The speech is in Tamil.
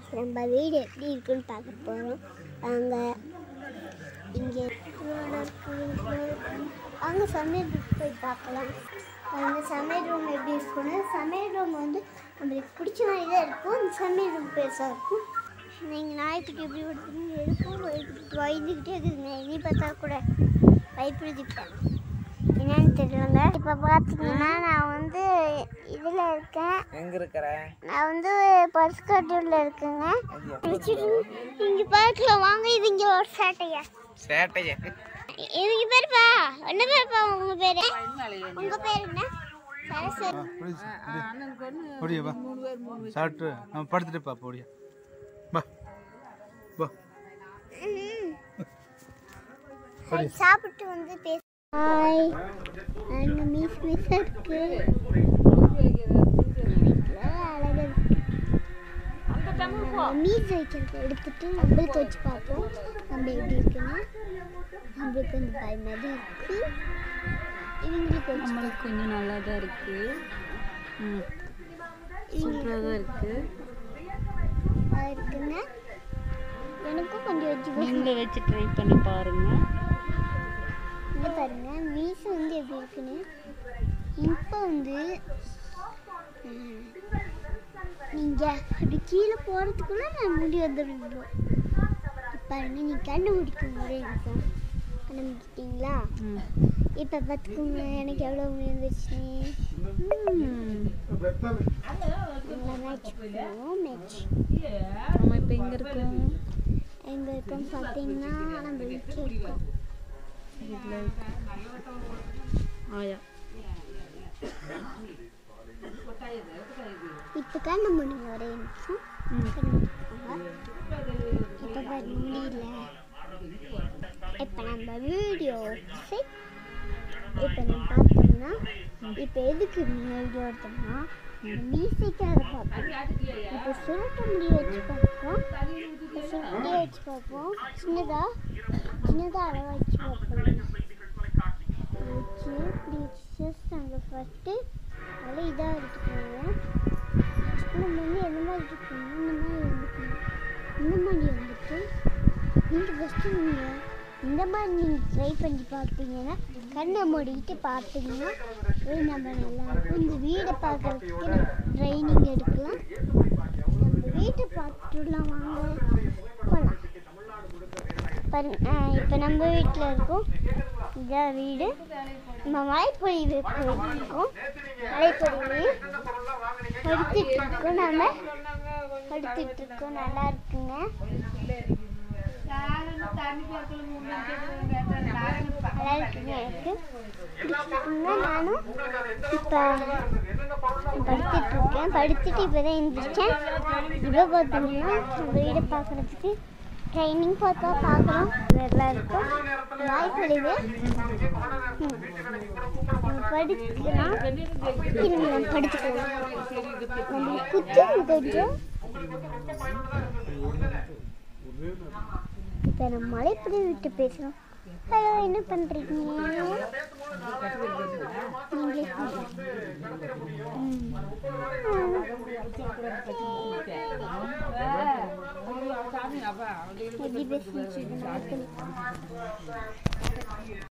நம்ம வீடு எப்படி இருக்குன்னு பார்க்க போகிறோம் அங்கே இங்கே அங்கே சமையல் ரூம் போய் பார்க்கலாம் அந்த சமையல் ரூம் எப்படி இருக்குன்னு சமையல் ரூம் வந்து நம்மளுக்கு பிடிச்ச மாதிரி தான் இருக்கும் அந்த சமையல் ரூம் பெருசாக இருக்கும் நீங்கள் நாய்க்குட்டி எப்படி விடுறீங்க இருக்கும் பயந்துக்கிட்டே இருக்குதுங்க இனி பார்த்தா கூட பயப்படுத்திட்டேன் என்னன்னு தெரியலங்க இப்போ பார்த்தீங்கன்னா நான் வந்து இதில் இருக்கேன் எங்க இருக்கிற நான் வந்து பர்ஸ்கட்டூரில் இருக்கேங்க ஐயா. பிடிச்சிட்டு இங்கே பார்க்கலாம் வாங்க இது இங்கே ஒரு சேட்டையா சேட்டைய இது இங்கே பேருப்பா என்ன பேருப்பா உங்கள் பேர் உங்கள் பேர் என்ன சரஸ்வதி அப்படியா வா சாப்பிட்டு நம்ம படுத்துட்டு பா அப்படியா வா வா ம். சரி, சாப்பிட்டு வந்து பேச ஹாய் அங்கே மீஸ் மீஸ் இருக்கு அழகா இருக்கு நம்ம மீஸ் வைக்கிறது எடுத்துட்டு நம்மளுக்கு வச்சு பார்ப்போம் நம்ம எப்படி இருக்குன்னு நம்மளுக்கு வந்து பயமாக இருக்கு இவங்களுக்கு வச்சு நம்மளுக்கு கொஞ்சம் நல்லா தான் இருக்கு ம் சூப்பராக தான் இருக்கு பார்ப்போம். இருக்குங்க எனக்கும் கொஞ்சம் வச்சு பார்ப்போம். நீங்களும் வச்சு ட்ரை பண்ணி பாருங்க இங்க பாருங்க மீசு வந்து எப்படி இருக்குன்னு இப்போ வந்து ம், நீங்க அப்படி கீழே போறதுக்குள்ள நான் முடி வந்துடும் பாருங்க நீ கண்டுபிடிக்க முறை இருக்கும் கண்டுபிடிச்சிட்டீங்களா ம் இப்போ பார்த்துக்கோங்க எனக்கு எவ்வளோ முடி வந்துருச்சு ம். மேட்ச் பண்ணுவோம் மேட்ச் நம்ம இப்போ எங்கே இருக்கோம் எங்கே இருக்கோம் பார்த்தீங்கன்னா நம்ம வீட்டில் இருக்கோம் இதில் இருக்கு ஆயா இப்போ கண்ணு முடிங்க ஒரே நிமிஷம் ம் இப்போ பாரு முடியல இப்போ நம்ம வீடியோ இப்போ நம்ம பார்த்தோம்னா இப்போ எதுக்கு வீடியோ எடுத்தோம்னா மியூசிக்காக பார்ப்போம் இப்போ சுருட்ட முடி வச்சு பார்ப்போம் இப்போ சுருட்டி வச்சு பார்ப்போம் சின்னதா சின்னதாக அளவாக வச்சு பார்ப்போம் வச்சு இப்படி வச்சு நாங்கள் ஃபஸ்ட்டு நல்லா இதாக எடுத்துக்கோங்க நம்ம வந்து எந்த மாதிரி இருக்கணும் இந்த மாதிரி இருந்துக்கணும் இந்த மாதிரி வந்துட்டு நீங்கள் ஃபஸ்ட்டு நீங்கள் இந்த மாதிரி நீங்கள் ட்ரை பண்ணி பார்த்தீங்கன்னா கண்ணை மூடிக்கிட்டு பார்த்தீங்கன்னா இது நம்ம நல்லா இருக்கும் இந்த வீடை பார்க்கறதுக்கு நம்ம ட்ரைனிங் எடுக்கலாம் நம்ம வீட்டை பார்த்துட்டுலாம் வாங்க போகலாம் பாருங்க இப்போ நம்ம வீட்டில் இருக்கோம் இதான் வீடு நம்ம மலைப்பொழிவு போயிருக்கோம் மலைப்பொழிவு படுத்துட்டு இருக்கோம் நாம படுத்துட்டு இருக்கோம் நல்லா இருக்குங்க நல்லா இருக்குங்க எனக்கு பிடிச்சிருக்குங்க நானும் இப்போ படுத்துட்டு இருக்கேன் படுத்துட்டு இப்போ தான் எழுந்திரிச்சேன் இப்போ பார்த்தீங்கன்னா நம்ம வீடை பார்க்குறதுக்கு ட்ரைனிங் பார்த்தா பார்க்குறோம் நல்லா இருக்கும் வாய்ப்பொழிவு ம். நம்ம படிக்கலாம் இருங்க நம்ம படிச்சுக்கலாம் நம்மளுக்கு குத்து கொஞ்சம் இப்போ நம்ம மலைப்படி விட்டு பேசுகிறோம் ஹலோ என்ன பண்ணுறீங்க நீங்களே ம். எப்படி பேசுறீங்க